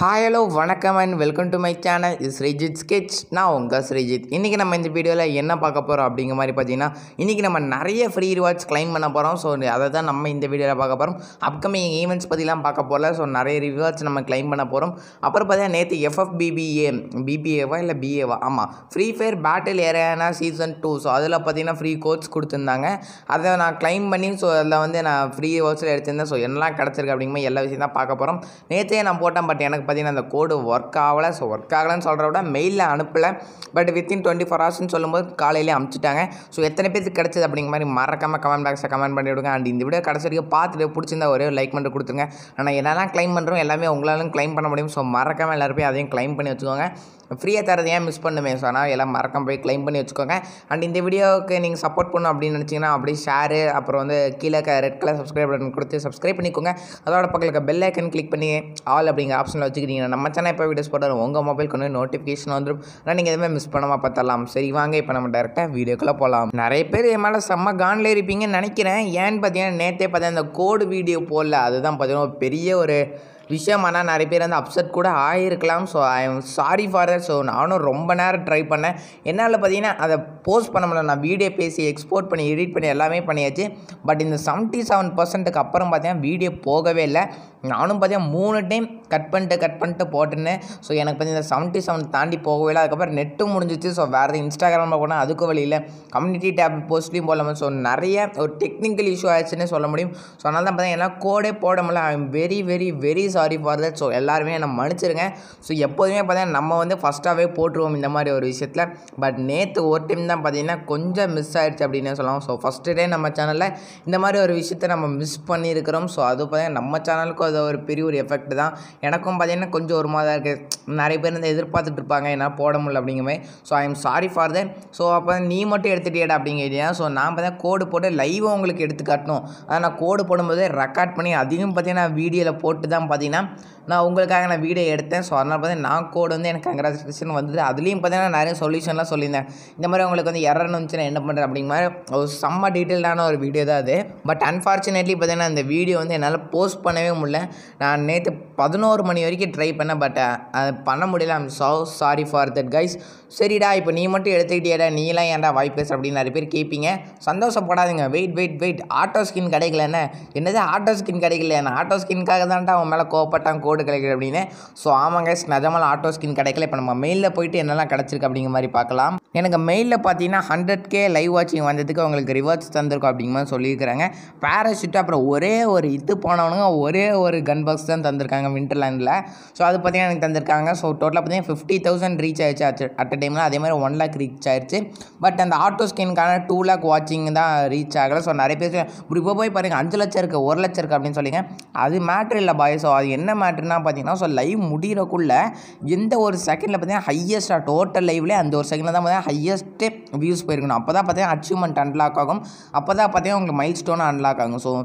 hi hello வணக்கம் and welcome to my channel இது Sreejith sketch நான் உங்கள் ஸ்ரீஜித் இன்றைக்கி நம்ம இந்த வீடியோவில் என்ன பார்க்க போகிறோம் அப்படிங்கிற மாதிரி பார்த்தீங்கன்னா இன்றைக்கி நம்ம நிறைய ஃப்ரீ ரிவார்ட்ஸ் க்ளைம் பண்ண போகிறோம் ஸோ அதை தான் நம்ம இந்த வீடியோவில் பார்க்க போகிறோம் அப்கமிங் ஈவெண்ட்ஸ் பற்றிலாம் பார்க்க போகல ஸோ நிறைய ரிவார்ட்ஸ் நம்ம க்ளைம் பண்ண போகிறோம் அப்புறம் பார்த்தீங்கன்னா நேற்று எஃப்எஃபிபிஏ பிபிஏவா இல்லை பிஏவா ஆமாம் ஃப்ரீ ஃபயர் பேட்டில் ஏரியானா சீசன் டூ ஸோ அதில் பார்த்தீங்கன்னா ஃப்ரீ கோட்ஸ் கொடுத்துருந்தாங்க அதை நான் க்ளைம் பண்ணி ஸோ அதில் வந்து நான் ஃப்ரீ ரிவார்ட்ஸில் எடுத்திருந்தேன் ஸோ என்னலாம் கிடச்சிருக்கு அப்படிங்கிற மாதிரி எல்லா விஷயம் தான் பார்க்க போகிறோம் நேற்றே நான் போட்டேன் பட் எனக்கு பார்த்தீங்கன்னா அந்த கோடு ஒர்க் ஆகலை ஸோ ஒர்க் ஆகலைன்னு சொல்கிறத விட மெயிலில் அனுப்பலை பட் வித்தின் டுவெண்ட்டி ஃபோர் ஹவர்ஸ்னு சொல்லும்போது காலையிலே அமுச்சிட்டாங்க ஸோ எத்தனை பேருக்கு கிடச்சது அப்படிங்கிற மாதிரி மறக்காமல் கமெண்ட் பாக்ஸில் கமெண்ட் பண்ணி விடுங்க அண்ட் இந்த வீடியோ கடைசி வரைக்கும் பார்த்துட்டு பிடிச்சிருந்தா ஒரே ஒரு லைக் பண்ணிட்டு கொடுத்துருங்க ஆனால் என்னெல்லாம் க்ளைம் பண்ணுறோம் எல்லாமே உங்களாலும் க்ளைம் பண்ண முடியும் ஸோ மறக்காமல் எல்லாருமே அதையும் க்ளைம் பண்ணி வச்சுக்கோங்க ஃப்ரீயாக தரது ஏன் மிஸ் பண்ணுமே ஸோ ஆனால் எல்லாம் மறக்காம போய் க்ளைம் பண்ணி வச்சுக்கோங்க அண்ட் இந்த வீடியோவுக்கு நீங்கள் சப்போர்ட் பண்ணணும் அப்படின்னு நினச்சிங்கன்னா அப்படியே ஷேரு அப்புறம் வந்து கீழே ரெட் கலர் சப்ஸ்கிரைப் பட்டன் கொடுத்து சப்ஸ்கிரைப் பண்ணிக்கோங்க அதோட பக்கத்தில் இருக்க பெல் ஐக்கன் கிளிக் பண்ணி ஆல் அப்படிங்கிற ஆப்ஷனில் வச்சுக்கிட்டீங்கன்னா நம்ம சேனல் எப்போ வீடியோஸ் போட்டாலும் உங்கள் மொபைல் கொண்டு நோட்டிஃபிகேஷன் வந்துடும் ஆனால் நீங்கள் எதுவுமே மிஸ் பண்ணாமல் பார்த்தலாம் சரி வாங்க இப்போ நம்ம டேரெக்டாக வீடியோக்குள்ளே போகலாம் நிறைய பேர் என் மேலே செம்ம கான்ல இருப்பீங்கன்னு நினைக்கிறேன் ஏன்னு பார்த்தீங்கன்னா நேற்றே பார்த்தீங்கன்னா இந்த கோடு வீடியோ போடல அதுதான் பார்த்தீங்கன்னா ஒரு பெரிய ஒரு விஷயம் ஆனால் நிறைய பேர் வந்து அப்செட் கூட ஆகிருக்கலாம் so I am sorry for that so நானும் ரொம்ப நேரம் ட்ரை பண்ணேன் என்னால் பார்த்தீங்கன்னா அதை போஸ்ட் பண்ண முடியல நான் வீடியோ பேசி எக்ஸ்போர்ட் பண்ணி எடிட் பண்ணி எல்லாமே பண்ணியாச்சு பட் இந்த செவன்ட்டி செவன் பர்சன்ட்டுக்கு அப்புறம் பார்த்தீங்கன்னா வீடியோ போகவே இல்லை நானும் பார்த்தீங்கன்னா மூணு டைம் கட் பண்ணிட்டு கட் பண்ணிட்டு போட்டுருந்தேன் ஸோ எனக்கு பார்த்தீங்கன்னா செவன்ட்டி செவன் தாண்டி போகவே இல்லை அதுக்கப்புறம் நெட்டும் முடிஞ்சிச்சு ஸோ வேறு இன்ஸ்டாகிராமில் போனால் அதுக்கும் வழி இல்லை கம்யூனிட்டி டேப் போஸ்ட்லேயும் போடலாமல் ஸோ நிறைய ஒரு டெக்னிக்கல் இஷ்யூ ஆயிடுச்சுன்னே சொல்ல முடியும் ஸோ அதனால தான் பார்த்தீங்கன்னா கோடே போட முடியல I am very very very sorry for that so எல்லாருமே என்னை மன்னிச்சிருங்க ஸோ எப்போதுமே பார்த்தீங்கன்னா நம்ம வந்து ஃபஸ்ட்டாகவே போட்டுருவோம் இந்த மாதிரி ஒரு விஷயத்தில் பட் நேற்று ஒரு டைம் தான் பார்த்தீங்கன்னா கொஞ்சம் மிஸ் ஆயிடுச்சு அப்படின்னு சொல்லலாம் ஸோ ஃபஸ்ட்டு டே நம்ம சேனலில் இந்த மாதிரி ஒரு விஷயத்தை நம்ம மிஸ் பண்ணியிருக்கிறோம் ஸோ அது பார்த்தீங்கன்னா நம்ம சேனலுக்கும் அது ஒரு பெரிய ஒரு எஃபெக்ட் தான் எனக்கும் பார்த்தீங்கன்னா கொஞ்சம் ஒரு மாதிரி இருக்குது நிறைய பேர் வந்து எதிர்பார்த்துட்டு இருப்பாங்க என்னால் போட முடியல அப்படிங்கிற மாதிரி so I am sorry for that so அப்போ நீ மட்டும் எடுத்துட்டியடா அப்படிங்கிறீங்க ஸோ நான் பார்த்தீங்கன்னா கோடு போட்டு லைவாக உங்களுக்கு எடுத்து காட்டணும் அதை நான் கோடு போடும்போது ரெக்கார்ட் பண்ணி அதையும் பார்த்தீங்கன்னா வீடியோவில் போட்டு தான் பார்த்தீங்கன்னா நான் உங்களுக்காக நான் வீடியோ எடுத்தேன் ஸோ அதனால் பார்த்தீங்கன்னா நான் கோடு வந்து எனக்கு கங்க்ராச்சுலேஷன் வந்தது அதுலேயும் பார்த்தீங்கன்னா நிறைய சொல்யூஷன்லாம் சொல்லியிருந்தேன் இந்த மாதிரி உங்களுக்கு வந்து எரர்னு வந்துச்சுன்னா என்ன பண்ணுறேன் அப்படிங்கிற மாதிரி ஒரு செம்ம டீட்டெயிலான ஒரு வீடியோ தான் அது பட் அன்ஃபார்ச்சுனேட்லி பார்த்தீங்கன்னா இந்த வீடியோ வந்து என்னால் போஸ்ட் பண்ணவே முடியல நான் நேற்று பதினோரு மணி வரைக்கும் ட்ரை பண்ணேன் பட் அது பண்ண முடியல I'm so sorry for that guys சரிடா இப்போ நீ மட்டும் எடுத்துக்கிட்டியடா நீலாம் ஏன்டா வாய் பேச அப்படின்னு நிறைய பேர் கேட்பீங்க சந்தோஷப்படாதுங்க wait wait wait auto skin கிடைக்கல என்ன என்னது ஆட்டோ ஸ்கின் கிடைக்கல நான் ஆட்டோ ஸ்கின்காக தான்டா அவன் மேலே கோவப்பட்டான் கோடு கிடைக்கல அப்படின்னு ஸோ ஆமாங்க நிஜமால ஆட்டோ ஸ்கின் கிடைக்கல இப்போ நம்ம மெயிலில் போயிட்டு என்னெல்லாம் கிடச்சிருக்கு அப்படிங்கிற மாதிரி பார்க்கலாம் எனக்கு மெயிலில் பார்த்தீங்கன்னா ஹண்ட்ரட் கே லைவ் வாட்சிங் வந்ததுக்கு உங்களுக்கு ரிவார்ட்ஸ் தந்திருக்கும் அப்படிங்கிற மாதிரி சொல்லியிருக்கிறாங்க பேராஷூட் அப்புறம் ஒரே ஒரு இது போனவனுங்க ஒரே ஒரு கன் பாக்ஸ் தான் தந்திருக்காங்க விண்டர்லேண்டில் ஸோ அது பார்த்தீங்கன்னா எனக்கு தந்திருக்காங்க ஸோ டோட்டலாக பார்த்தீங்கன்னா ஃபிஃப்டி தௌசண்ட் ரீச் ஆயிடுச்சு அட் அ டைமில் அதே மாதிரி ஒன் லேக் ரீச் ஆயிடுச்சு பட் அந்த ஆட்டோ ஸ்கின்கான டூ லேக் வாட்சிங் தான் ரீச் ஆகலை ஸோ நிறைய பேர் இப்படி இப்போ போய் பாருங்கள் அஞ்சு லட்சம் இருக்குது ஒரு லட்சம் இருக்குது அப்படின்னு சொல்லிங்க அது மேட்ரு இல்லை பாய் ஸோ அது என்ன மேட்ருனா பார்த்தீங்கன்னா ஸோ லைவ் முடிகிறக்குள்ள எந்த ஒரு செகண்டில் பார்த்தீங்கன்னா ஹையஸ்ட்டாக டோட்டல் லைவ்லேயே அந்த ஒரு செகண்டில் தான் பார்த்தீங்கன்னா ஹையஸ்ட்டு வியூஸ் போயிருக்கணும் அப்போ தான் பார்த்தீங்கன்னா அச்சீவ்மெண்ட் அன்லாக் ஆகும் அப்போ தான் பார்த்தீங்கன்னா உங்களுக்கு மைல் ஸ்டோன் அன்லாக் ஆகும் ஸோ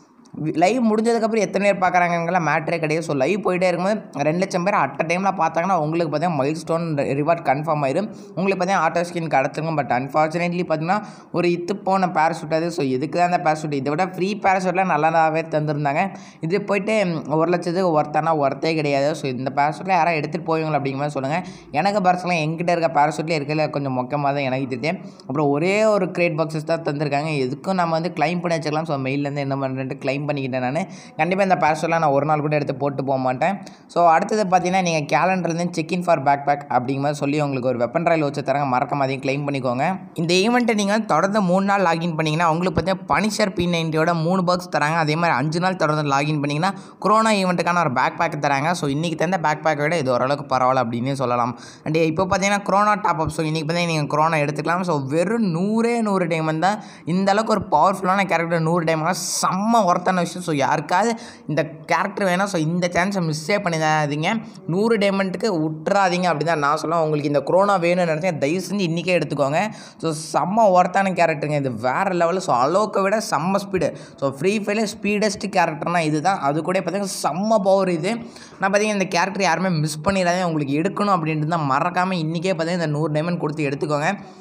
லைவ் முடிஞ்சதுக்கப்புறம் எத்தனை பேர் பார்க்குறாங்கலாம் மேட்ரே கிடையாது ஸோ லைவ் போயிட்டே இருக்கும்போது ரெண்டு லட்சம் பேர் அட் டைமில் பார்த்தாங்கன்னா உங்களுக்கு பார்த்தீங்கன்னா மைல் ஸ்டோன் ரிவார்ட் கன்ஃபார்ம் ஆயிரும் உங்களுக்கு பார்த்தீங்கன்னா ஆட்டோ ஸ்கின் கிடச்சிருக்கும் பட் அன்ஃபார்ச்சுனேட்லி பார்த்தீங்கன்னா ஒரு இத்து போன பேராஷூட் அது ஸோ இதுக்கு தான் அந்த பேராஷூட் இதை விட ஃப்ரீ பேராஷூட்லாம் நல்லாவே தந்திருந்தாங்க இது போயிட்டு ஒரு லட்சத்துக்கு ஒர்த்தானா ஒர்த்தே கிடையாது ஸோ இந்த பேராஷூட்டில் யாராவது எடுத்துகிட்டு போவீங்களா அப்படிங்கிற மாதிரி சொல்லுங்கள் எனக்கு பர்சனலாக எங்கிட்ட இருக்க பேராஷூட்டில் இருக்கல கொஞ்சம் மொக்கமாக தான் எனக்கு தெரியும் அப்புறம் ஒரே ஒரு கிரேட் பாக்ஸஸ் தான் தந்திருக்காங்க எதுக்கும் நம்ம வந்து கிளைம் பண்ணி வச்சுக்கலாம் ஸோ மெயிலேருந்து என்ன பண்ணுறேன்ட்டு கிளைம் பண்ணிக்கிட்டேன் நான் கண்டிப்பாக இந்த பேரஷூட்லாம் நான் ஒரு நாள் கூட எடுத்து போட்டு போக மாட்டேன் ஸோ அடுத்தது பார்த்தீங்கன்னா நீங்கள் கேலண்டர்லேருந்து check in for backpack அப்படிங்கிற மாதிரி சொல்லி உங்களுக்கு ஒரு வெப்பன் ராயல் வச்சு தராங்க மறக்காம அதையும் கிளைம் பண்ணிக்கோங்க இந்த ஈவெண்ட்டை நீங்கள் தொடர்ந்து மூணு நாள் லாகின் பண்ணிங்கன்னா உங்களுக்கு பார்த்தீங்கன்னா பனிஷர் பி நைன்ட்டியோட மூணு பாக்ஸ் தராங்க அதே மாதிரி அஞ்சு நாள் தொடர்ந்து லாகின் பண்ணிங்கன்னா கொரோனா ஈவெண்ட்டுக்கான ஒரு பேக் பேக் தராங்க ஸோ இன்றைக்கி தந்த பேக் பேக்கை விட இது ஓரளவுக்கு பரவாயில்ல அப்படின்னு சொல்லலாம் அண்ட் இப்போ பார்த்தீங்கன்னா கொரோனா டாப் அப் ஸோ இன்றைக்கி பார்த்தீங்கன்னா நீங்கள் கொரோனா எடுத்துக்கலாம் ஸோ வெறும் நூறே நூறு டைமண்ட் தான் இந்த அளவுக்கு ஒரு பவர்ஃபுல்லான கேரக்டர் நூறு டைமண்ட் செம்ம ஒர்த்தான விஷயம் ஸோ யாருக்காவது இந்த கேரக்டர் வேணாம் ஸோ இந்த சான்ஸை மிஸ்ஸே பண்ணிடாதீங்க நூறு டைமண்ட்டுக்கு விட்டுறாதீங்க அப்படி தான் நான் சொல்லுவேன் உங்களுக்கு இந்த கொரோனா வேணும்னு நினச்சேன் தயவு செஞ்சு இன்றைக்கே எடுத்துக்கோங்க ஸோ செம்ம ஒர்த்தான கேரக்டருங்க இது வேறு லெவலில் ஸோ அலோக்கை விட செம்ம ஸ்பீடு ஸோ ஃப்ரீ ஃபயரில் ஸ்பீடஸ்ட் கேரக்டர்னால் இது தான் அது கூட பார்த்தீங்கன்னா செம்ம பவர் இது நான் பார்த்தீங்கன்னா இந்த கேரக்டர் யாருமே மிஸ் பண்ணிடாதே உங்களுக்கு எடுக்கணும் அப்படின்ட்டு தான் மறக்காமல் இன்றைக்கே பார்த்தீங்கன்னா இந்த நூறு டைமண்ட் கொடுத்து எடுத்துக்கோங்க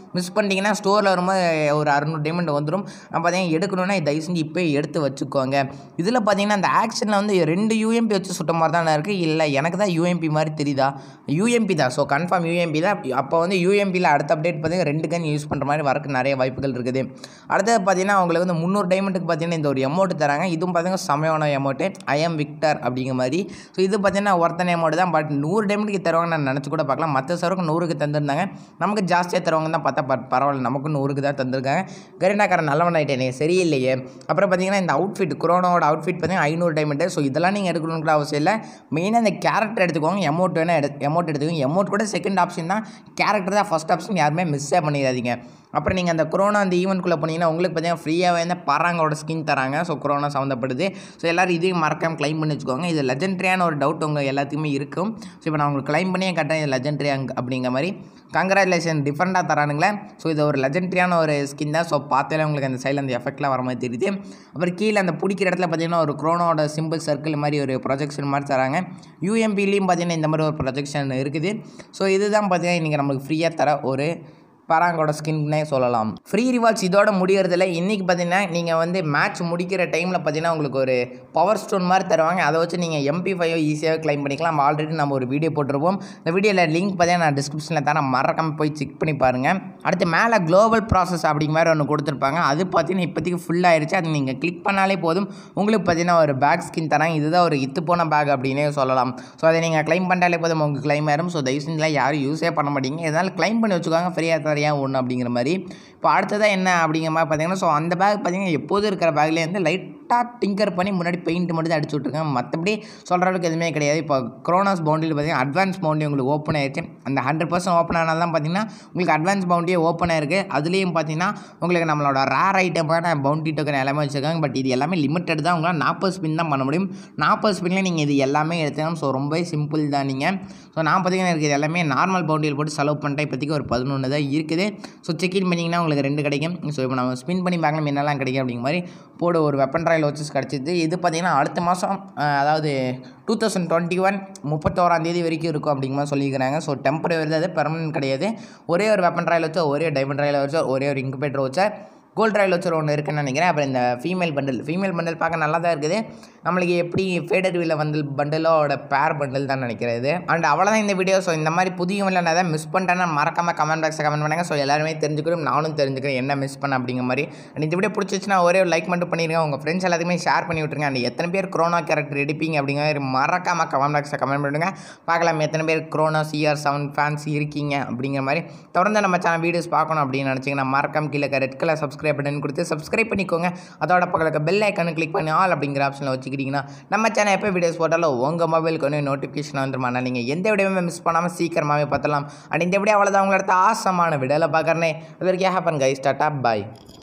மிஸ் பண்ணிட்டீங்கன்னா ஸ்டோரில் வரும்போது ஒரு அறுநூறு டைமண்ட் வந்துடும் நான் பார்த்தீங்கன்னா எடுக்கணும்னா தயவு செஞ்சு இப்போ எடுத்து வச்சுக்கோங்க இதில் பார்த்தீங்கன்னா அந்த ஆக்ஷனில் வந்து ரெண்டு யூஎம்பி வச்சு சுட்ட மாதிரி தான் இருக்குது இல்லை எனக்கு தான் யூஎம்பி மாதிரி தெரியுதா யூஎம்பி தான் ஸோ கன்ஃபார்ம் யூஎம்பி தான் அப்போ வந்து யூஎம்பியில் அடுத்த அப்டேட் பார்த்தீங்கன்னா ரெண்டு கன் யூஸ் பண்ணுற மாதிரி வரக்கு நிறைய வாய்ப்புகள் இருக்குது அடுத்தது பார்த்தீங்கன்னா அவங்களுக்கு வந்து முந்நூறு டைமண்டுக்கு பார்த்தீங்கன்னா இந்த ஒரு அமௌண்ட் தராங்க இதுவும் பார்த்தீங்கன்னா செமையான அமௌண்ட்டு ஐ எம் விக்டர் அப்படிங்கிற மாதிரி ஸோ இது பார்த்தீங்கன்னா ஒருத்தனை அமௌண்ட் தான் பட் நூறு டைமண்டுக்கு தருவாங்க நான் நினச்சி கூட பார்க்கலாம் மற்ற சருக்கு நூறுக்கு தந்திருந்தாங்க நமக்கு ஜாஸ்தியாக தருவாங்க தான் பார்த்தா பட் பரவாயில்ல நமக்கு நூறுக்கு தான் தந்திருக்காங்க கரீனாக்காரன் நல்லவன் ஆகிட்டேனே சரியில்லையே அப்புறம் பார்த்தீங்கன்னா இந்த அவுட்ஃபிட் குரோனோட அவுட்ஃபிட் பார்த்தீங்கன்னா ஐநூறு டைமண்ட் ஸோ இதெல்லாம் நீங்கள் எடுக்கணுங்கிற அவசியம் இல்லை மெயினாக இந்த கேரக்டர் எடுத்துக்கோங்க எமௌண்ட் வேணால் எடு எமௌண்ட் எடுத்துக்கோங்க எமௌண்ட் கூட செகண்ட் ஆப்ஷன் தான் கேரக்டர் தான் ஃபஸ்ட் ஆப்ஷன் யாருமே மிஸ்ஸே பண்ணிடாதீங்க அப்புறம் நீங்கள் அந்த கொரோனா அந்த ஈவெண்ட்குள்ளே போனீங்கன்னா உங்களுக்கு பார்த்தீங்கன்னா ஃப்ரீயாக வந்து பராங்கோட ஸ்கின் தராங்க ஸோ கொரோனா சம்மந்தப்படுது ஸோ எல்லோரும் இதையும் மறக்காம க்ளைம் பண்ணி வச்சுக்கோங்க இது லெஜெண்ட்ரியான ஒரு டவுட் உங்கள் எல்லாத்துக்குமே இருக்கும் ஸோ இப்போ நான் உங்களுக்கு க்ளைம் பண்ணியே கட்டேன் இது லெஜெண்ட்ரி அப்படிங்கிற மாதிரி கங்க்ராச்சுலேஷன் டிஃப்ரெண்ட்டாக தரானுங்களே ஸோ இது ஒரு லெஜெண்ட்ரியான ஒரு ஸ்கின் தான் ஸோ பார்த்தாலே உங்களுக்கு அந்த சைடில் அந்த எஃபெக்ட்லாம் வர மாதிரி தெரியுது அப்புறம் கீழே அந்த பிடிக்கிற இடத்துல பார்த்தீங்கன்னா ஒரு க்ரோனோட சிம்பிள் சர்க்கிள் மாதிரி ஒரு ப்ரொஜெக்ஷன் மாதிரி தராங்க யூஎம்பிலையும் பார்த்தீங்கன்னா இந்த மாதிரி ஒரு ப்ரொஜெக்ஷன் இருக்குது ஸோ இதுதான் பார்த்தீங்கன்னா இன்றைக்கி நம்மளுக்கு ஃப்ரீயாக தர ஒரு பராங்கோட ஸ்கின்னே சொல்லலாம் ஃப்ரீ ரிவார்ட்ஸ் இதோட முடியறதில்ல இன்றைக்கி பார்த்தீங்கன்னா நீங்கள் வந்து மேட்ச் முடிக்கிற டைமில் பார்த்தீங்கன்னா உங்களுக்கு ஒரு பவர் ஸ்டோன் மாதிரி தருவாங்க அதை வச்சு நீங்கள் எம்பி ஃபைவ் ஈஸியாக கிளைம் பண்ணிக்கலாம் நம்ம ஆல்ரெடி நம்ம ஒரு வீடியோ போட்டிருப்போம் இந்த வீடியோவில் லிங்க் பார்த்தீங்கன்னா நான் டிஸ்கிரிப்ஷனில் தரேன் மறக்காமல் போய் செக் பண்ணி பாருங்கள் அடுத்து மேலே குளோபல் ப்ராசஸ் அப்படிங்கிற மாதிரி ஒன்று கொடுத்துருப்பாங்க அது பார்த்தீங்கன்னா இப்போதைக்கு ஃபுல் ஆயிருச்சு அது நீங்கள் கிளிக் பண்ணாலே போதும் உங்களுக்கு பார்த்தீங்கன்னா ஒரு பேக் ஸ்கின் தராங்க இதுதான் ஒரு இத்து போன பேக் அப்படின்னே சொல்லலாம் ஸோ அதை நீங்கள் கிளைம் பண்ணாலே போதும் உங்களுக்கு கிளைம் ஆயிரும் ஸோ தயவு செஞ்சுலாம் யாரும் யூஸே பண்ண மாட்டீங்க இதனால் கிளைம் பண்ணி வச்சுக்கோங்க ஃப்ரீயாக தரையா ஒன்று அப்படிங்கிற மாதிரி இப்போ அடுத்ததாக என்ன அப்படிங்கிற மாதிரி பார்த்தீங்கன்னா ஸோ அந்த பேக் பார்த்தீங்கன்னா எப்போதும் இருக்கிற பேக்லேயே வந்து லைட்டாக டிங்கர் பண்ணி முன்னாடி பெயிண்ட் மட்டும் தான் அடிச்சு விட்ருக்காங்க மற்றபடி சொல்கிற அளவுக்கு எதுவுமே கிடையாது இப்போ க்ரோனாஸ் பவுண்டரியில் பார்த்தீங்கன்னா அட்வான்ஸ் பவுண்டரி உங்களுக்கு ஓப்பன் ஆயிடுச்சு அந்த ஹண்ட்ரட் பர்சன்ட் ஓப்பன் ஆனால் தான் பார்த்தீங்கன்னா உங்களுக்கு அட்வான்ஸ் பவுண்டரியே ஓப்பன் ஆயிருக்கு அதுலேயும் பார்த்தீங்கன்னா உங்களுக்கு நம்மளோட ரேர் ஐட்டமான பவுண்டரி டோக்கன் எல்லாமே வச்சுருக்காங்க பட் இது எல்லாமே லிமிட்டட் தான் உங்களால் நாற்பது ஸ்பின் தான் பண்ண முடியும் நாற்பது ஸ்பின்னில் நீங்கள் இது எல்லாமே எடுத்துக்கலாம் ஸோ ரொம்ப சிம்பிள் தான் நீங்கள் ஸோ நான் பார்த்தீங்கன்னா இருக்குது எல்லாமே நார்மல் பவுண்டரியில் போட்டு செலவு பண்ணிட்டேன் இப்போதைக்கு ஒரு பதினொன்று தான் இருக்குது ஸோ செக்இன் பண்ணிங்கன்னா உங்களுக்கு ரெண்டு கிடைக்கும் ஸோ இப்போ நம்ம ஸ்பின் பண்ணி பார்க்கலாம் என்னெல்லாம் கிடைக்கும் அப்படிங்கிற மாதிரி போட ஒரு வெப்பன் ட்ராயல் வச்சு கிடச்சிது இது பார்த்தீங்கன்னா அடுத்த மாதம் அதாவது டூ தௌசண்ட் டுவெண்ட்டி ஒன் முப்பத்தோராந்தேதி வரைக்கும் இருக்கும் அப்படிங்கிற மாதிரி சொல்லியிருக்கிறாங்க ஸோ டெம்பரரி அது பெர்மனன்ட் கிடையாது ஒரே ஒரு வெப்பன் ட்ராயல் வச்சு ஒரே டைமண்ட் ட்ராயல் வச்சு ஒரே ஒரு இன்குபேட்டர் வச்சா கோல்ட் ட்ராயல் வச்சு ஒன்று இருக்குன்னு நினைக்கிறேன் அப்புறம் இந்த ஃபீமேல் பண்டில் ஃபீமேல் பண்டில் பார்க்க நல்லா தான் இருக்குது நம்மளுக்கு எப்படி ஃபேடர் வீல வந்து பண்டிலோட பேர் பண்டில் தான் நினைக்கிறது அண்ட் அவ்வளோதான் இந்த வீடியோ ஸோ இந்த மாதிரி புதிய இல்லை நான் எதாவது மிஸ் பண்ணிட்டேன்னா மறக்காம கமெண்ட் பாக்ஸில் கமெண்ட் பண்ணுங்க ஸோ எல்லாருமே தெரிஞ்சுக்கிறோம் நானும் தெரிஞ்சுக்கிறேன் என்ன மிஸ் பண்ண அப்படிங்கிற மாதிரி அண்ட் இந்த வீடியோ பிடிச்சிச்சுன்னா ஒரே ஒரு லைக் மட்டும் பண்ணிடுங்க உங்கள் ஃப்ரெண்ட்ஸ் எல்லாத்துக்குமே ஷேர் பண்ணி விட்ருங்க அண்ட் எத்தனை பேர் க்ரோனா கேரக்டர் எடுப்பீங்க அப்படிங்கிற மாதிரி மறக்காம கமெண்ட் பாக்ஸில் கமெண்ட் பண்ணுங்க பார்க்கலாம் எத்தனை பேர் க்ரோனா சிஆர் செவன் ஃபேன்ஸ் இருக்கீங்க அப்படிங்கிற மாதிரி தொடர்ந்து நம்ம சேனல் வீடியோஸ் பார்க்கணும் அப்படின்னு நினச்சிங்கன்னா மறக்காம கீழே ரெட் கலர் சப்ஸ்கிரைப் பட்டன் கொடுத்து சப்ஸ்கிரைப் பண்ணிக்கோங்க அதோட பக்கத்தில் பெல் ஐக்கனு கிளிக் பண்ணி ஆல் அப்படிங்கிற ஆப்ஷனில் வச்சுக்கிட்டிங்கன்னா நம்ம சேனல் எப்போ வீடியோஸ் போட்டாலும் உங்கள் மொபைலுக்கு ஒன்று நோட்டிஃபிகேஷன் வந்துருமா நீங்கள் எந்த வீடியோவுமே மிஸ் பண்ணாமல் சீக்கிரமாகவே பார்த்தலாம் அண்ட் இந்த வீடியோ அவ்வளோதான் உங்களோட ஆசமான வீடியோவில் பார்க்குறேனே அது வரைக்கும் ஹேப்பன் கைஸ் டாட்டா பாய்